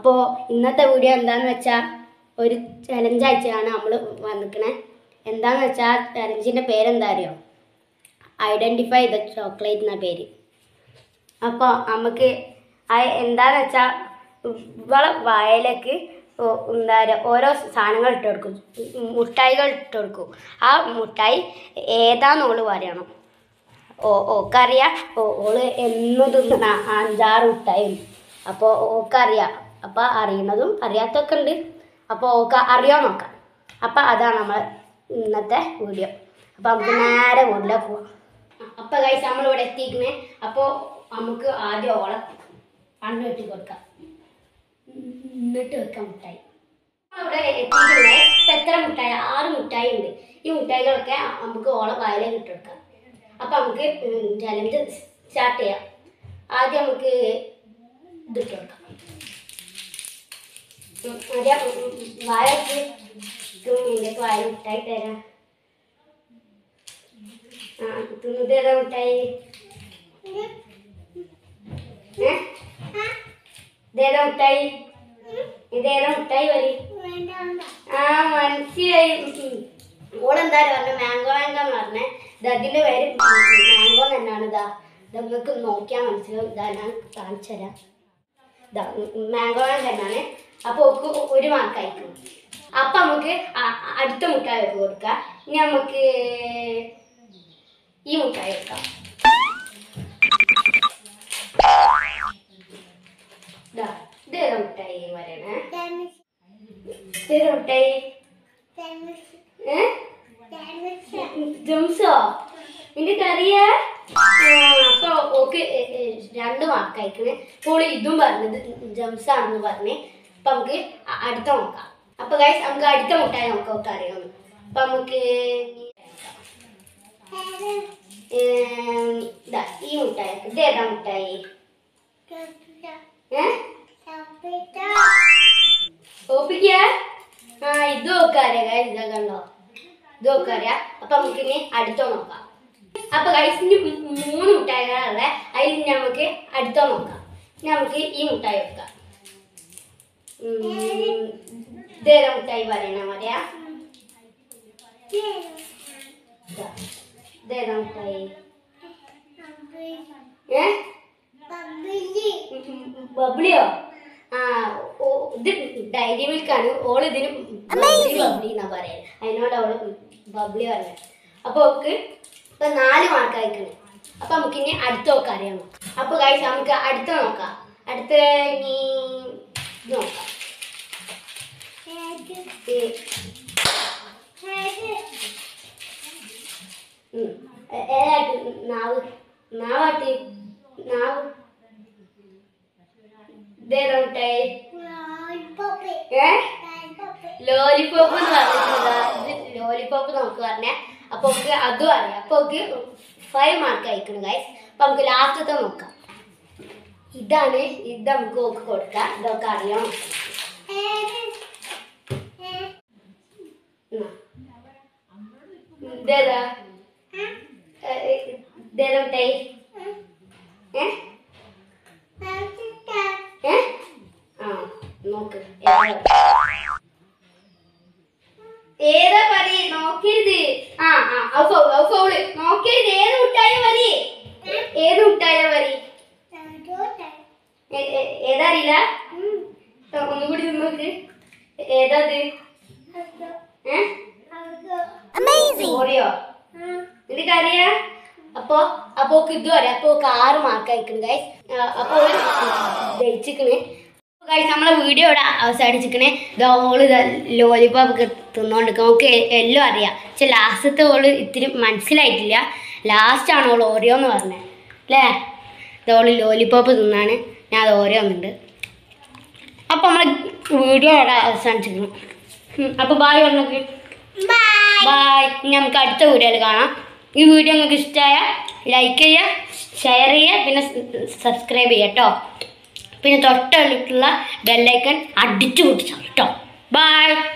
അപ്പോൾ ഇന്നത്തെ വീഡിയോ എന്താന്ന് വെച്ചാൽ ഒരു ചലഞ്ച് അയച്ചാണ് നമ്മൾ വന്നിക്കണേ എന്താന്ന് വെച്ചാൽ ചലഞ്ചിൻ്റെ പേരെന്താ അറിയോ ഐഡൻറ്റിഫൈ ദ ചോക്ലേറ്റ് എന്ന പേര് അപ്പോൾ നമുക്ക് അത് എന്താന്ന് വെച്ചാൽ ഇവളെ വായലേക്ക് ഓ- എന്താ പറയുക ഓരോ സാധനങ്ങൾ ഇട്ട് കൊടുക്കും ഉം, മുട്ടായികൾ ഇട്ട് കൊടുക്കും ആ മുട്ടായി ഏതാന്ന് ഓള് പറയണം ഓ ഓക്കറിയാം ഓ ഓള് എന്നും തിന്നണ അഞ്ചാറ് മുട്ടായി അപ്പോൾ ഓക്കറിയാം അപ്പോൾ അറിയണതും അറിയാത്തൊക്കെ ഉണ്ട് അപ്പോൾ ഓക്ക് അറിയാൻ നോക്കാം അപ്പോൾ അതാണ് നമ്മൾ ഇന്നത്തെ വീഡിയോ അപ്പോൾ നമുക്ക് നേരെ വീട്ടിലേക്ക് പോവാം അപ്പോൾ കഴിച്ച് നമ്മളിവിടെ എത്തിക്കണേ അപ്പോൾ നമുക്ക് ആദ്യം ഓളെ പണ്ട് വെട്ടി കൊടുക്കാം എന്നിട്ട് വെക്കാം മുട്ടായി ഇവിടെ എത്തിക്കുന്നേ ഇപ്പം എത്ര മുട്ടായി ആറ് മുട്ടായി ഉണ്ട് ഈ മുട്ടായികളൊക്കെ നമുക്ക് ഓളെ വായിലേക്ക് ഇട്ട് കൊടുക്കാം അപ്പം നമുക്ക് ചലഞ്ച് സ്റ്റാർട്ട് ചെയ്യാം ആദ്യം നമുക്ക് ഇതിട്ട് കൊടുക്കാം ഉം, ആദ്യം ഉം, ഉം, വായക്ക് ഇതിൻ്റെ വായ മുട്ടായി തരാം ആ തിന്നിട്ട് ഏതാ മുട്ടായി ഏ ഇതേതാ മുട്ടായി ഇതേതാ മുട്ടായി വരി ആ മനസ്സിലായി ഓളെന്താ പറഞ്ഞ മാംഗോ മാംഗോ എന്ന് പറഞ്ഞേ ഇത് അതിന്റെ പേര് മാംഗോ തന്നെയാണ് ഇതാ ഇത് നിങ്ങൾക്ക് നോക്കിയാൽ മനസ്സിലാവും ഇതാ ഞാൻ കാണിച്ചു തരാം ഇതാ മാംഗോ മാംഗോ തന്നെയാണ് അപ്പൊ ഓക്ക് ഒരു മാർക്ക് അയക്കും അപ്പൊ നമുക്ക് അ- അടുത്ത മുട്ടായി ഒക്കെ കൊടുക്കാം ഇനി നമുക്ക് ഈ മുട്ടായി വെക്കാം ഇതാ ഇതേതാ മുട്ടായി പറയണേ ഇതേതാ മുട്ടായി ഏ ജംസോ നിനക്ക് അറിയാ അപ്പൊ ഓക്ക് എ- എ, രണ്ട് മാർക്ക് അയക്കണേ അപ്പോൾ ഇതും പറഞ്ഞത് ജംസ് ആണെന്ന് പറഞ്ഞ് അപ്പൊ നമുക്ക് അ- അടുത്ത നോക്കാം അപ്പൊ ഗൈസ് നമുക്ക് അടുത്ത മുട്ടായി നോക്കാം ഒക്കെ അറിയാം അപ്പൊ നമുക്ക് ഏം, ദാ ഈ മുട്ടായി ഇത് ഏതാ മുട്ടായി ഏ ഓപ്പിക്ക ആ ഇത് ഒക്കെ അറിയാം ഗൈസ് ഇതാ കണ്ടോ ഇത് ഒക്കെ അറിയാം അപ്പൊ നമുക്ക് ഇനി അടുത്ത നോക്കാം അപ്പൊ ഗൈസ് ഇനി മൂന്ന് മുട്ടായികളുള്ള അതിൽ നമുക്ക് അടുത്ത നോക്കാം ഇനി നമുക്ക് ഈ മുട്ടായി വെക്കാം ഉം, ഇതേതാ മുട്ടായി പറയണ പറയാ ഇതാ. ഇതേതാ മുട്ടായി ഏ ബബ്ലിയോ ആ ഓ ഇത് ഡയറി മിൽക്കാണ് ഓൾ ഇതിന് ബബ്ലി ബബ്ലി എന്നാ പറയാ അതിനോട് അവള് ബബ്ലി പറഞ്ഞത് അപ്പൊ ഓക്ക് ഇപ്പൊ നാല് മാർക്ക് അയക്കണേ അപ്പൊ നമുക്ക് ഇനി അടുത്ത നോക്കാം അറിയാം അപ്പൊ കഴിച്ച് നമുക്ക് അടുത്ത നോക്കാം അടുത്ത ഇനി ഇത് നോക്കാം ഈ, ഉം, ഏ- ഏതായിട്ട് നാവ് നാവാട്ട് നാവ് ഇതേതാ മുട്ടായി ഏ ലോലിപോപ്പ് എന്ന് പറഞ്ഞിട്ടുണ്ടാ ഇത് ലോലിപോപ്പ് നമുക്ക് പറഞ്ഞേ അപ്പൊ നമുക്ക് അതും അറിയാം അപ്പൊ നമുക്ക് ഫൈവ് മാർക്ക് അയക്കണം ഗൈസ് അപ്പൊ നമുക്ക് ലാസ്റ്റത്തെ നോക്കാം ഇതാണ് ഇത് നമുക്ക് ഓക്ക് കൊടുക്കാം ഇതൊക്കെ അറിയാം എന്നാ. ഇതേതാ ഏ, ഏ, ഇതേതാ മുട്ടായി ഏ ഏ ആ നോക്ക് ഏതാ? ഏതാ പറയ് നോക്കരുത് ആ ആ അത് ഫൗ- അത് ഫൗള് നോക്കരുത് ഏത് മുട്ടായ മതി ഏത് മുട്ടായ മതി ഏ- ഏ- ഏതാ അറിയില്ല ആ, ഒന്നുകൂടി നിന്ന് നോക്ക് ഏതാ അത് ഏ ഓറിയോ നിനക്ക് അറിയാ അപ്പൊ അപ്പൊ ഓക്ക് ഇതും അറിയാം അപ്പൊ ഓക്ക് ആറ് മാർക്ക് അയക്കണം ഗൈസ് അപ്പൊ ഓള് ജയിച്ചിക്കണ് ഗൈസ് നമ്മളെ വീഡിയോ ഇവിടെ അവസാനിച്ചിക്കണേ ഇതാ ഓള് ഇതാ ലോലിപോപ്പ് ഒക്കെ തിന്നോണ്ടിരിക്കും നമുക്ക് എല്ലാം അറിയാം പക്ഷെ ലാസ്റ്റത്തെ ഓള് ഇത്തിരി മനസ്സിലായിട്ടില്ല ലാസ്റ്റാണ് ഓള് ഓറിയോ എന്ന് പറഞ്ഞത് അല്ലേ ഇതാ ഓള് ലോലിപോപ്പ് തിന്നാണ് ഞാൻ അത് ഓറിയോ വന്നിട്ടുണ്ട് അപ്പൊ നമ്മളെ വീഡിയോ ഇവിടെ അവസാനിച്ചിരിക്കണം അപ്പൊ ബായ് പറഞ്ഞോക്ക് ബായ് ഇനി നമുക്ക് അടുത്ത വീഡിയോയിൽ കാണാം ഈ വീഡിയോ നിങ്ങൾക്ക് ഇഷ്ടമായ ലൈക്ക് ചെയ്യുക ഷെയർ ചെയ്യുക പിന്നെ സബ്സ്ക്രൈബ് ചെയ്യുക കേട്ടോ പിന്നെ തൊട്ടടുത്തുള്ള ബെല്ലൈക്കൺ അടിച്ചു പൊട്ടിച്ചോ കേട്ടോ ബൈ